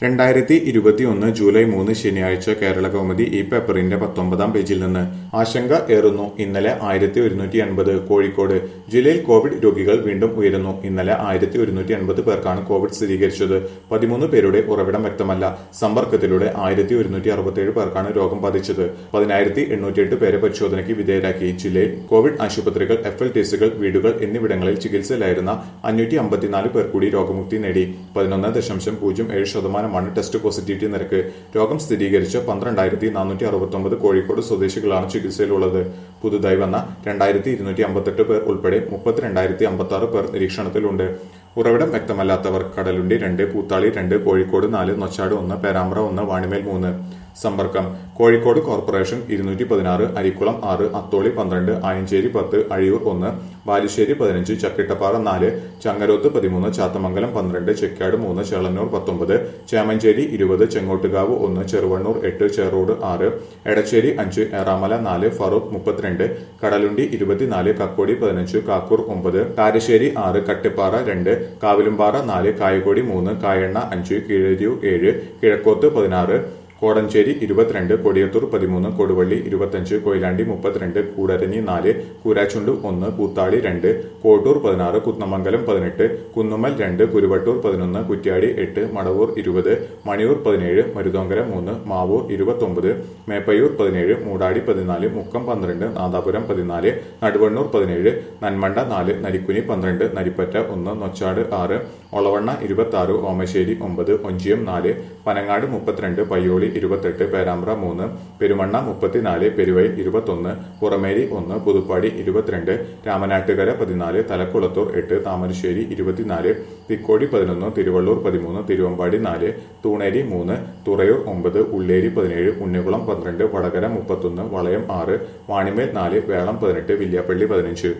രണ്ടായിരത്തി ഇരുപത്തിയൊന്ന് ജൂലൈ മൂന്ന് ശനിയാഴ്ച കേരള കൗമുദി ഈ പേപ്പറിന്റെ പത്തൊമ്പതാം പേജിൽ നിന്ന് ആശങ്ക ഏറുന്നു ഇന്നലെ ആയിരത്തി ഒരുന്നൂറ്റി അൻപത് കോഴിക്കോട് ജില്ലയിൽ കോവിഡ് രോഗികൾ വീണ്ടും ഉയരുന്നു ഇന്നലെ ആയിരത്തി ഒരുന്നൂറ്റി അൻപത് പേർക്കാണ് കോവിഡ് സ്ഥിരീകരിച്ചത് പതിമൂന്ന് പേരുടെ ഉറവിടം വ്യക്തമല്ല സമ്പർക്കത്തിലൂടെ ആയിരത്തി ഒരുന്നൂറ്റി അറുപത്തിയേഴ് പേർക്കാണ് രോഗം ബാധിച്ചത് പതിനായിരത്തി എണ്ണൂറ്റിയെട്ട് പേരെ പരിശോധനയ്ക്ക് വിധേയരാക്കി ജില്ലയിൽ കോവിഡ് ആശുപത്രികൾ എഫ് എൽ ടിസുകൾ വീടുകൾ എന്നിവിടങ്ങളിൽ ചികിത്സയിലായിരുന്ന അഞ്ഞൂറ്റി അമ്പത്തിനാല് പേർ കൂടി രോഗമുക്തി നേടി പതിനൊന്ന് ദശാംശം പൂജ്യം ഏഴ് ശതമാനമാണ് ടെസ്റ്റ് പോസിറ്റിവിറ്റി നിരക്ക് രോഗം സ്ഥിരീകരിച്ച പന്ത്രണ്ടായിരത്തി നാനൂറ്റി അറുപത്തൊമ്പത് കോഴിക്കോട് സ്വദേശികളാണ് ചികിത്സയിലുള്ളത് പുതുതായി വന്ന രണ്ടായിരത്തി ഇരുന്നൂറ്റി അമ്പത്തെട്ട് പേർ ഉൾപ്പെടെ മുപ്പത്തിരണ്ടായിരത്തി അമ്പത്തി ആറ് പേർ നിരീക്ഷണത്തിലുണ്ട് ഉറവിടം വ്യക്തമല്ലാത്തവർ കടലുണ്ടി രണ്ട് പൂത്താളി രണ്ട് കോഴിക്കോട് നാല് നൊച്ചാട് ഒന്ന് പേരാമ്പ്ര ഒന്ന് വാണിമേൽ മൂന്ന് സമ്പർക്കം കോഴിക്കോട് കോർപ്പറേഷൻ ഇരുന്നൂറ്റി പതിനാറ് അരിക്കുളം ആറ് അത്തോളി പന്ത്രണ്ട് ആയഞ്ചേരി പത്ത് അഴിയൂർ ഒന്ന് ബാലുശ്ശേരി പതിനഞ്ച് ചക്കിട്ടപ്പാറ നാല് ചങ്ങരോത്ത് പതിമൂന്ന് ചാത്തമംഗലം പന്ത്രണ്ട് ചെക്കാട് മൂന്ന് ചേളന്നൂർ പത്തൊമ്പത് ചേമഞ്ചേരി ഇരുപത് ചെങ്ങോട്ടുകാവ് ഒന്ന് ചെറുവണ്ണൂർ എട്ട് ചെറോട് ആറ് എടച്ചേരി അഞ്ച് ഏറാമല നാല് ഫറൂഖ് മുപ്പത്തിരണ്ട് കടലുണ്ടി ഇരുപത്തിനാല് കക്കോടി പതിനഞ്ച് കാക്കൂർ ഒമ്പത് കാരശ്ശേരി ആറ് കട്ടിപ്പാറ രണ്ട് കാവിലുംപാറ നാല് കായക്കൊടി മൂന്ന് കായണ്ണ അഞ്ച് കീഴരിയൂർ ഏഴ് കിഴക്കോത്ത് പതിനാറ് കോടഞ്ചേരി ഇരുപത്തിരണ്ട് കൊടിയത്തൂർ പതിമൂന്ന് കൊടുവള്ളി ഇരുപത്തഞ്ച് കൊയിലാണ്ടി മുപ്പത്തിരണ്ട് കൂടരഞ്ഞി നാല് കൂരാച്ചുണ്ട് ഒന്ന് പൂത്താളി രണ്ട് കോട്ടൂർ പതിനാറ് കുന്നമംഗലം പതിനെട്ട് കുന്നുമ്മൽ രണ്ട് കുരുവട്ടൂർ പതിനൊന്ന് കുറ്റ്യാടി എട്ട് മടവൂർ ഇരുപത് മണിയൂർ പതിനേഴ് മരുതോങ്കര മൂന്ന് മാവൂർ ഇരുപത്തൊമ്പത് മേപ്പയൂർ പതിനേഴ് മൂടാടി പതിനാല് മുക്കം പന്ത്രണ്ട് നാദാപുരം പതിനാല് നടുവണ്ണൂർ പതിനേഴ് നന്മണ്ട നാല് നരിക്കുനി പന്ത്രണ്ട് നരിപ്പറ്റ ഒന്ന് നൊച്ചാട് ആറ് ഒളവണ്ണ ഇരുപത്തി ആറ് ഓമശ്ശേരി ഒമ്പത് ഒഞ്ചിയം നാല് പനങ്ങാട് മുപ്പത്തിരണ്ട് പയ്യോളി ഇരുപത്തെട്ട് പേരാമ്പ്ര മൂന്ന് പെരുമണ്ണ മുപ്പത്തിനാല് പെരുവയിൽ ഇരുപത്തൊന്ന് പുറമേരി ഒന്ന് പുതുപ്പാടി ഇരുപത്തിരണ്ട് രാമനാട്ടുകര പതിനാല് തലക്കുളത്തൂർ എട്ട് താമരശ്ശേരി ഇരുപത്തിനാല് തിക്കോടി പതിനൊന്ന് തിരുവള്ളൂർ പതിമൂന്ന് തിരുവമ്പാടി നാല് തൂണേരി മൂന്ന് തുറയൂർ ഒമ്പത് ഉള്ളേരി പതിനേഴ് ഉണ്ണികുളം പന്ത്രണ്ട് വടകര മുപ്പത്തൊന്ന് വളയം ആറ് വാണിമേൽ നാല് വേളം പതിനെട്ട് വില്യാപ്പള്ളി പതിനഞ്ച്